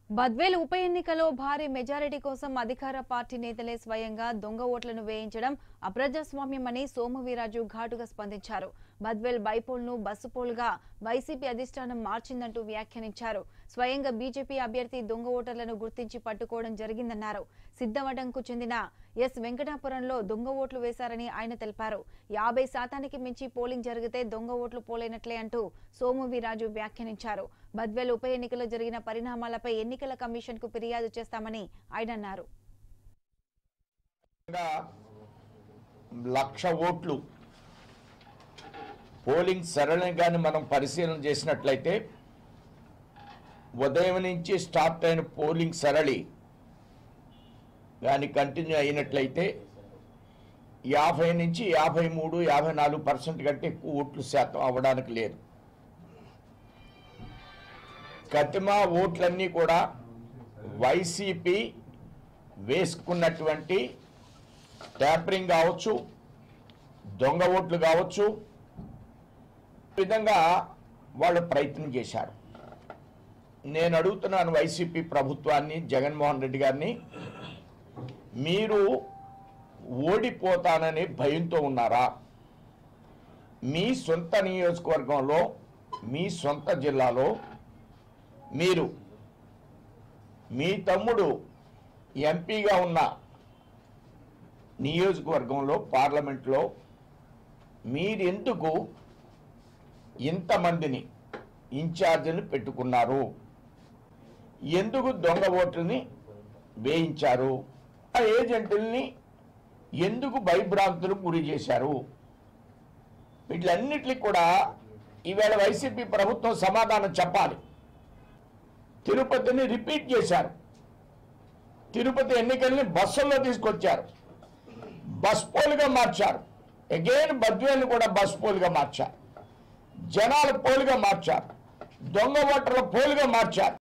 బద్వేల్ ఉప ఎన్నికలో భారీ మెజారిటీ కోసం అధికార పార్టీ నేతలే స్వయంగా దొంగ ఓట్లను వేయించడం అప్రజాస్వామ్యమని సోము వీరాజు ఘాటుగా స్పందించారు బద్వేల్ బైపోల్ ను బస్సు పోల్గా వైసీపీ అధిష్టానం మార్చిందంటూ వ్యాఖ్యానించారు స్వయంగా బీజేపీ అభ్యర్థి దొంగ ఓటర్లను గుర్తించి పట్టుకోవడం జరిగిందన్నారు సిద్ధవటంకు చెందిన ఎస్ వెంకటాపురంలో దొంగ ఓట్లు వేశారని ఆయన తెలిపారు యాభై శాతానికి మించి పోలింగ్ జరిగితే దొంగ ఓట్లు పోలైనట్లే అంటూ సోము వీరాజు వ్యాఖ్యానించారు బద్వేల్ ఉప ఎన్నికలో జరిగిన పరిణామాలపై ఎన్నికల కమిషన్ కు ఫిర్యాదు చేస్తామని ఆయన అన్నారు ఇంకా లక్ష ఓట్లు పోలింగ్ సరళంగాని మనం పరిశీలన చేసినట్లయితే ఉదయం నుంచి స్టార్ట్ అయిన పోలింగ్ సరళి కానీ కంటిన్యూ అయినట్లయితే యాభై నుంచి యాభై మూడు యాభై నాలుగు పర్సెంట్ కంటే ఎక్కువ ఓట్లు శాతం అవ్వడానికి లేదు కతిమా ఓట్లన్నీ కూడా వైసీపీ వేసుకున్నటువంటి ట్యాపరింగ్ కావచ్చు దొంగ ఓట్లు కావచ్చు ఈ విధంగా వాళ్ళు ప్రయత్నం చేశారు నేను అడుగుతున్నాను వైసీపీ ప్రభుత్వాన్ని జగన్మోహన్ రెడ్డి గారిని మీరు ఓడిపోతాననే భయంతో ఉన్నారా మీ సొంత నియోజకవర్గంలో మీ సొంత జిల్లాలో మీరు మీ తమ్ముడు ఎంపీగా ఉన్న నియోజకవర్గంలో పార్లమెంట్లో మీరెందుకు ఇంతమందిని ఇన్ఛార్జీలు పెట్టుకున్నారు ఎందుకు దొంగ ఓట్లని వేయించారు ఆ ఏజెంటుల్ని ఎందుకు భయభ్రాంతులకు గురి చేశారు వీటిలన్నిటికీ కూడా ఈవేళ వైసీపీ ప్రభుత్వం సమాధానం చెప్పాలి తిరుపతిని రిపీట్ చేశారు తిరుపతి ఎన్నికల్ని బస్సుల్లో తీసుకొచ్చారు బస్ పోలుగా మార్చారు అగైన్ బద్వేల్ని కూడా బస్ పోలుగా మార్చారు జనాల పోలుగా మార్చారు దొంగ ఓటర్ల పోలుగా మార్చారు